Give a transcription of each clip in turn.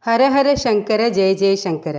ஹரஹர சங்கர ஜெய ஜெய சங்கர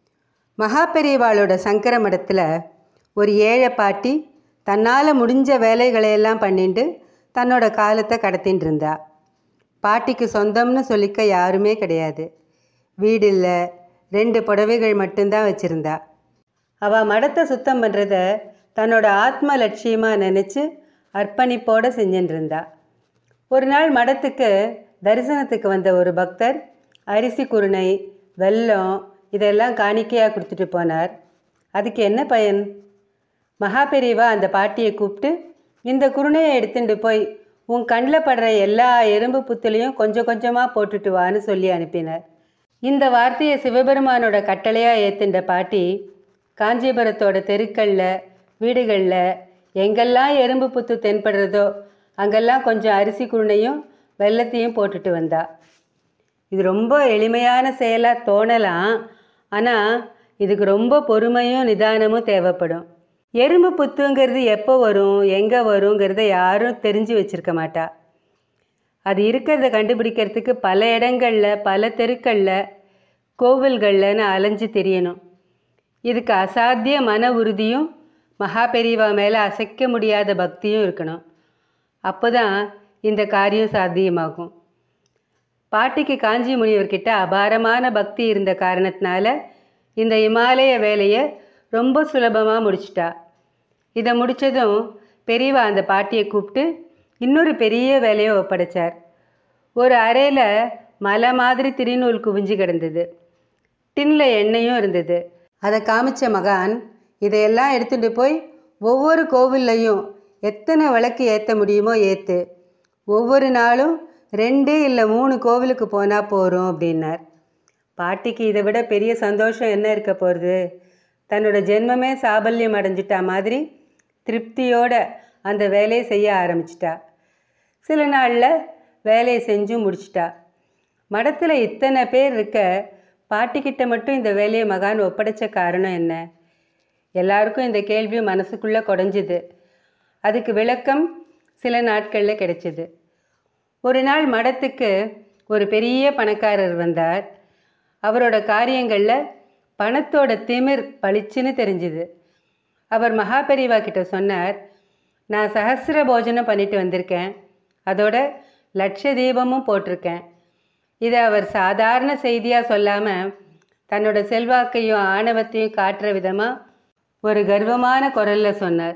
மகாபெரிவாளோட சங்கர மடத்தில் ஒரு ஏழை பாட்டி தன்னால் முடிஞ்ச வேலைகளையெல்லாம் பண்ணிட்டு தன்னோட காலத்தை கடத்தின்னு இருந்தா பாட்டிக்கு சொந்தம்னு சொல்லிக்க யாருமே கிடையாது வீடு இல்லை ரெண்டு புடவைகள் மட்டும்தான் வச்சுருந்தா அவள் மடத்தை சுத்தம் பண்ணுறத தன்னோட ஆத்ம லட்சியமாக நினச்சி அர்ப்பணிப்போடு செஞ்சுட்டு இருந்தா ஒரு நாள் மடத்துக்கு தரிசனத்துக்கு வந்த ஒரு பக்தர் அரிசி குருணை வெல்லம் இதெல்லாம் காணிக்கையாக கொடுத்துட்டு போனார் அதுக்கு என்ன பயன் மகாபெரிவா அந்த பாட்டியை கூப்பிட்டு இந்த குருணையை எடுத்துட்டு போய் உன் கண்ணில் படுற எல்லா எறும்பு புத்துலையும் கொஞ்சம் கொஞ்சமாக போட்டுட்டு வான்னு சொல்லி அனுப்பினார் இந்த வார்த்தையை சிவபெருமானோட கட்டளையாக ஏத்துண்ட பாட்டி காஞ்சிபுரத்தோட தெருக்களில் வீடுகளில் எங்கெல்லாம் எறும்பு புத்து தென்படுறதோ அங்கெல்லாம் கொஞ்சம் அரிசி குருணையும் வெள்ளத்தையும் போட்டுட்டு வந்தா இது ரொம்ப எளிமையான செயலாக தோணலாம் ஆனால் இதுக்கு ரொம்ப பொறுமையும் நிதானமும் தேவைப்படும் எறும்பு புத்துங்கிறது எப்போ வரும் எங்கே வருங்கிறத யாரும் தெரிஞ்சு வச்சிருக்க மாட்டா அது இருக்கிறத கண்டுபிடிக்கிறதுக்கு பல இடங்களில் பல தெருக்களில் கோவில்கள்லன்னு அலைஞ்சு தெரியணும் இதுக்கு அசாத்திய மன உறுதியும் மகாபெரிவா மேலே அசைக்க முடியாத பக்தியும் இருக்கணும் அப்போ தான் இந்த காரியம் சாத்தியமாகும் பாட்டிக்கு காஞ்சி முனிவர்கிட்ட அபாரமான பக்தி இருந்த காரணத்தினால இந்த இமாலய வேலையை ரொம்ப சுலபமாக முடிச்சிட்டா இதை முடித்ததும் பெரியவா அந்த பாட்டியை கூப்பிட்டு இன்னொரு பெரிய வேலையை ஒப்படைச்சார் ஒரு அறையில் மலை மாதிரி திருநூல் குவிஞ்சு கிடந்தது டின்ல எண்ணெயும் இருந்தது அதை காமிச்ச மகான் இதையெல்லாம் எடுத்துகிட்டு போய் ஒவ்வொரு கோவில்லையும் எத்தனை விளக்கு ஏற்ற முடியுமோ ஏற்று ஒவ்வொரு நாளும் ரெண்டு இல்லை மூணு கோவிலுக்கு போனால் போகிறோம் அப்படின்னார் பாட்டிக்கு இதை விட பெரிய சந்தோஷம் என்ன இருக்க போகிறது தன்னோட ஜென்மமே சாபல்யம் அடைஞ்சிட்டா மாதிரி திருப்தியோட அந்த வேலையை செய்ய ஆரம்பிச்சிட்டா சில நாளில் வேலையை செஞ்சும் முடிச்சிட்டா மடத்தில் இத்தனை பேர் இருக்க பாட்டிக்கிட்ட மட்டும் இந்த வேலையை மகான் ஒப்படைச்ச காரணம் என்ன எல்லாருக்கும் இந்த கேள்வி மனசுக்குள்ளே குடஞ்சிது அதுக்கு விளக்கம் சில நாட்களில் கிடைச்சிது ஒரு நாள் மடத்துக்கு ஒரு பெரிய பணக்காரர் வந்தார் அவரோட காரியங்களில் பணத்தோட திமிர் பளிச்சுன்னு தெரிஞ்சுது அவர் மகாபெரிவா கிட்ட சொன்னார் நான் சஹசிர போஜனம் பண்ணிட்டு வந்திருக்கேன் அதோட லட்ச தீபமும் போட்டிருக்கேன் இதை அவர் சாதாரண செய்தியாக சொல்லாமல் தன்னோட செல்வாக்கையும் ஆணவத்தையும் காட்டுற விதமாக ஒரு கர்வமான குரலில் சொன்னார்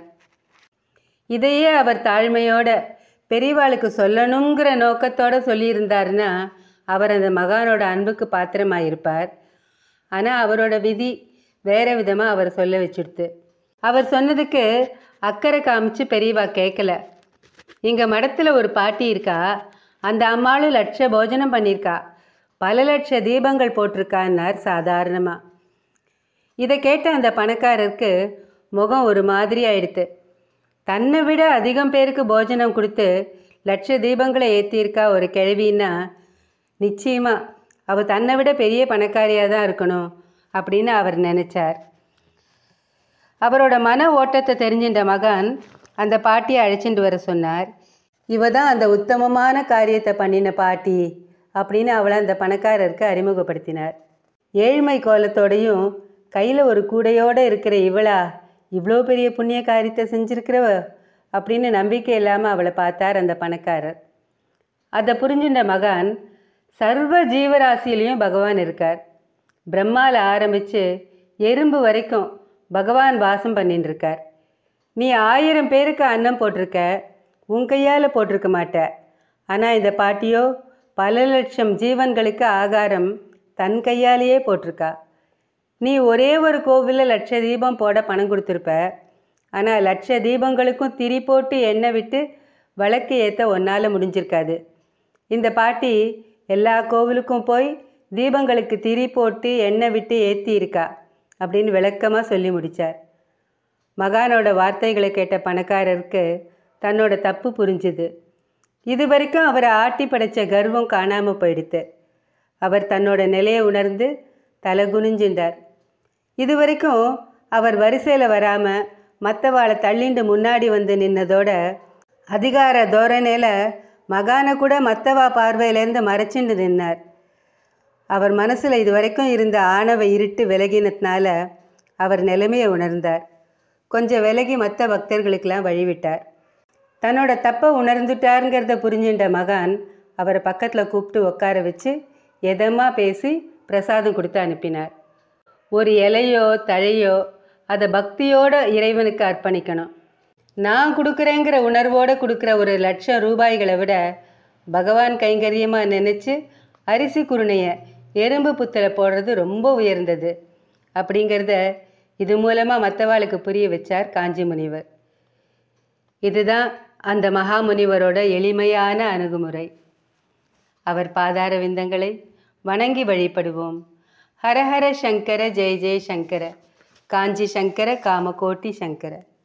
இதையே அவர் தாழ்மையோட பெரியவாளுக்கு சொல்லணுங்கிற நோக்கத்தோடு சொல்லியிருந்தாருன்னா அவர் அந்த மகானோட அன்புக்கு பாத்திரமாக இருப்பார் ஆனால் அவரோட விதி வேற விதமாக அவர் சொல்ல வச்சுடுத்து அவர் சொன்னதுக்கு அக்கறை காமிச்சு பெரியவா கேட்கல இங்கே மடத்தில் ஒரு பாட்டி இருக்கா அந்த அம்மாளும் லட்ச போஜனம் பண்ணியிருக்கா பல லட்ச தீபங்கள் போட்டிருக்கான்னார் சாதாரணமாக இதை கேட்ட அந்த பணக்காரருக்கு முகம் ஒரு மாதிரி ஆயிடுத்து தன்னை விட அதிகம் பேருக்கு போஜனம் கொடுத்து லட்ச தீபங்களை ஏற்றியிருக்கா ஒரு கிழவின்னா நிச்சயமாக அவள் தன்னை விட பெரிய பணக்காரியாக தான் இருக்கணும் அப்படின்னு அவர் நினச்சார் அவரோட மன ஓட்டத்தை தெரிஞ்சின்ற மகன் அந்த பாட்டியை அழைச்சிட்டு வர சொன்னார் இவ தான் அந்த உத்தமமான காரியத்தை பண்ணின பாட்டி அப்படின்னு அவளை அந்த பணக்காரருக்கு அறிமுகப்படுத்தினார் ஏழ்மை கோலத்தோடையும் கையில் ஒரு கூடையோடு இருக்கிற இவளா இவ்வளோ பெரிய புண்ணிய காரியத்தை செஞ்சிருக்கிறவ அப்படின்னு நம்பிக்கை இல்லாமல் அவளை பார்த்தார் அந்த பணக்காரர் அதை புரிஞ்சுட்ட மகான் சர்வ ஜீவராசியிலையும் பகவான் இருக்கார் பிரம்மால ஆரம்பித்து எறும்பு வரைக்கும் பகவான் வாசம் பண்ணிட்டு இருக்கார் நீ ஆயிரம் பேருக்கு அன்னம் போட்டிருக்க உன் கையால் போட்டிருக்க மாட்ட ஆனால் இந்த பாட்டியோ பல லட்சம் ஜீவன்களுக்கு ஆகாரம் தன் கையாலேயே போட்டிருக்கா நீ ஒரே ஒரு கோவிலில் லட்ச தீபம் போட பணம் கொடுத்துருப்ப ஆனால் லட்ச தீபங்களுக்கும் திரி போட்டு எண்ணெய் விட்டு விளக்கு ஏற்ற ஒன்றால் முடிஞ்சிருக்காது இந்த பாட்டி எல்லா கோவிலுக்கும் போய் தீபங்களுக்கு திரி போட்டு எண்ணெய் விட்டு ஏற்றி இருக்கா அப்படின்னு விளக்கமாக சொல்லி முடித்தார் மகானோட வார்த்தைகளை கேட்ட பணக்காரருக்கு தன்னோட தப்பு புரிஞ்சுது இது வரைக்கும் அவரை ஆட்டி படைச்ச கர்வம் காணாமல் போயிடுத்து அவர் தன்னோட நிலையை உணர்ந்து தலை குனிஞ்சின்றார் இது வரைக்கும் அவர் வரிசையில் வராமல் மற்றவாளை தள்ளிண்டு முன்னாடி வந்து நின்னதோட அதிகார தோரணையில் மகானை கூட மற்றவா பார்வையிலேருந்து மறைச்சிண்டு நின்னார் அவர் மனசில் இதுவரைக்கும் இருந்த ஆணவ இருட்டு விலகினதுனால அவர் நிலைமையை உணர்ந்தார் கொஞ்சம் விலகி மற்ற பக்தர்களுக்கெல்லாம் வழிவிட்டார் தன்னோட தப்பை உணர்ந்துட்டாருங்கிறத புரிஞ்சுட்ட மகான் அவரை பக்கத்தில் கூப்பிட்டு உட்கார வச்சு எதமாக பேசி பிரசாதம் கொடுத்து அனுப்பினார் ஒரு இலையோ தழையோ அதை பக்தியோட இறைவனுக்கு அர்ப்பணிக்கணும் நான் கொடுக்குறேங்கிற உணர்வோடு கொடுக்குற ஒரு லட்சம் ரூபாய்களை விட பகவான் கைங்கரியமாக நினச்சி அரிசி குருணையை எறும்பு புத்தில் போடுறது ரொம்ப உயர்ந்தது அப்படிங்கிறத இது மூலமாக மற்றவாளுக்கு புரிய வச்சார் காஞ்சி முனிவர் இதுதான் அந்த மகாமுனிவரோட எளிமையான அணுகுமுறை அவர் பாதார விந்தங்களை வணங்கி வழிபடுவோம் ஹரஹர சங்கர ஜெய ஜெய சங்கர காஞ்சி சங்கர காமகோட்டி சங்கர